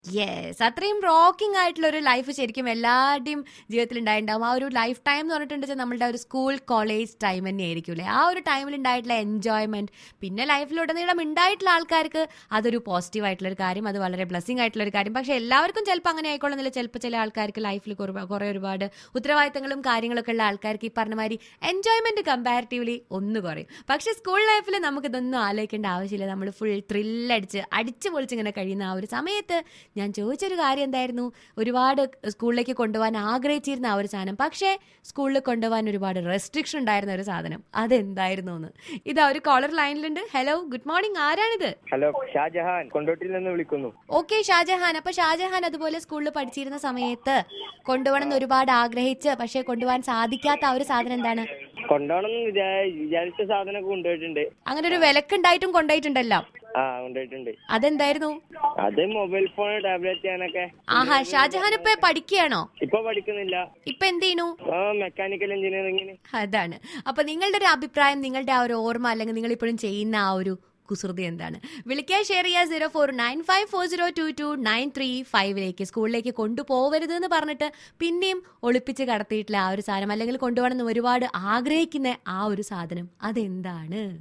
yes അത്രയും rocking ആയിട്ടുള്ള ഒരു ലൈഫ് ശരിക്കും എല്ലാവരുടെയും ജീവിതത്തിൽ ഉണ്ടായിട്ടുണ്ടാവും ആ ഒരു ലൈഫ് ടൈം എന്ന് പറഞ്ഞിട്ടുണ്ടെങ്കിൽ നമ്മളുടെ ഒരു സ്കൂൾ കോളേജ് ടൈം തന്നെ ആയിരിക്കും അല്ലേ ആ ഒരു ടൈമിൽ ഉണ്ടായിട്ടുള്ള എൻജോയ്മെന്റ് പിന്നെ ലൈഫിലുടനീളം ഉണ്ടായിട്ടുള്ള ആൾക്കാർക്ക് അതൊരു പോസിറ്റീവ് ആയിട്ടുള്ള ഒരു കാര്യം അത് വളരെ ബ്ലെസ്സിങ് ആയിട്ടുള്ള ഒരു കാര്യം പക്ഷെ എല്ലാവർക്കും ചിലപ്പോൾ അങ്ങനെ ആയിക്കൊള്ളുന്നില്ല ചിലപ്പോൾ ചില ആൾക്കാർക്ക് ലൈഫിൽ കുറെ ഒരുപാട് ഉത്തരവാദിത്തങ്ങളും കാര്യങ്ങളൊക്കെ ഉള്ള ആൾക്കാർക്ക് ഈ പറഞ്ഞ മാതിരി എൻജോയ്മെന്റ് കമ്പാരിറ്റീവ്ലി ഒന്ന് കുറയും പക്ഷെ സ്കൂൾ ലൈഫിൽ നമുക്ക് ഇതൊന്നും ആലോചിക്കേണ്ട ആവശ്യമില്ല നമ്മൾ ഫുൾ ത്രില്ലടിച്ച് അടിച്ചു പൊളിച്ചിങ്ങനെ കഴിയുന്ന ആ ഒരു സമയത്ത് ഞാൻ ചോദിച്ചൊരു കാര്യം എന്തായിരുന്നു ഒരുപാട് സ്കൂളിലേക്ക് കൊണ്ടുപോകാൻ ആഗ്രഹിച്ചിരുന്ന ആ ഒരു സാധനം പക്ഷേ സ്കൂളിൽ കൊണ്ടുപോകാൻ ഒരുപാട് റെസ്ട്രിക്ഷൻ ഉണ്ടായിരുന്ന ഒരു സാധനം അതെന്തായിരുന്നു എന്ന് ഇതാ ഒരു കോളർ ലൈനിലുണ്ട് ഹലോ ഗുഡ് മോർണിംഗ് ആരാണിത് ഹലോ ഷാജഹാൻ കൊണ്ടോട്ടിൽ നിന്ന് വിളിക്കുന്നു ഓക്കെ ഷാജഹാൻ അപ്പൊ ഷാജഹാൻ അതുപോലെ സ്കൂളിൽ പഠിച്ചിരുന്ന സമയത്ത് കൊണ്ടുപോകണം എന്ന് ഒരുപാട് ആഗ്രഹിച്ച് പക്ഷെ കൊണ്ടുപോകാൻ സാധിക്കാത്ത ആ ഒരു സാധനം എന്താണ് കൊണ്ടുപോകണം എന്ന് വിചാ- വിചാരിച്ച സാധനമൊക്കെ കൊണ്ടുപോയിട്ടുണ്ട് അങ്ങനെ ഒരു വിലക്കുണ്ടായിട്ടും കൊണ്ടുപോയിട്ടുണ്ടല്ലോ ആ കൊണ്ടുപോയിട്ടുണ്ട് അതെന്തായിരുന്നു അത് മൊബൈൽ ഫോൺ ടാബ്ലറ്റ് ചെയ്യാനൊക്കെ ആഹാ ഷാജഹാൻ ഇപ്പൊ പഠിക്കുകയാണോ ഇപ്പൊ പഠിക്കുന്നില്ല ഇപ്പൊ എന്ത് ചെയ്യണു ആ മെക്കാനിക്കൽ എഞ്ചിനീയറിംഗിന് അതാണ് അപ്പൊ നിങ്ങളുടെ ഒരു അഭിപ്രായം നിങ്ങളുടെ ആ ഒരു ഓർമ്മ അല്ലെങ്കിൽ നിങ്ങൾ ഇപ്പോഴും ചെയ്യുന്ന ആ ഒരു കുസൃതി എന്താണ് വിളിക്കാൻ ഷെയർ ചെയ്യുക zero four nine five four zero two two nine three ഫൈവിലേക്ക് സ്കൂളിലേക്ക് കൊണ്ടുപോകരുത് എന്ന് പറഞ്ഞിട്ട് പിന്നെയും ഒളിപ്പിച്ച് കടത്തിയിട്ടുള്ള ആ ഒരു സാധനം അല്ലെങ്കിൽ കൊണ്ടുപോകണം എന്ന് ഒരുപാട് ആഗ്രഹിക്കുന്ന ആ ഒരു സാധനം അതെന്താണ്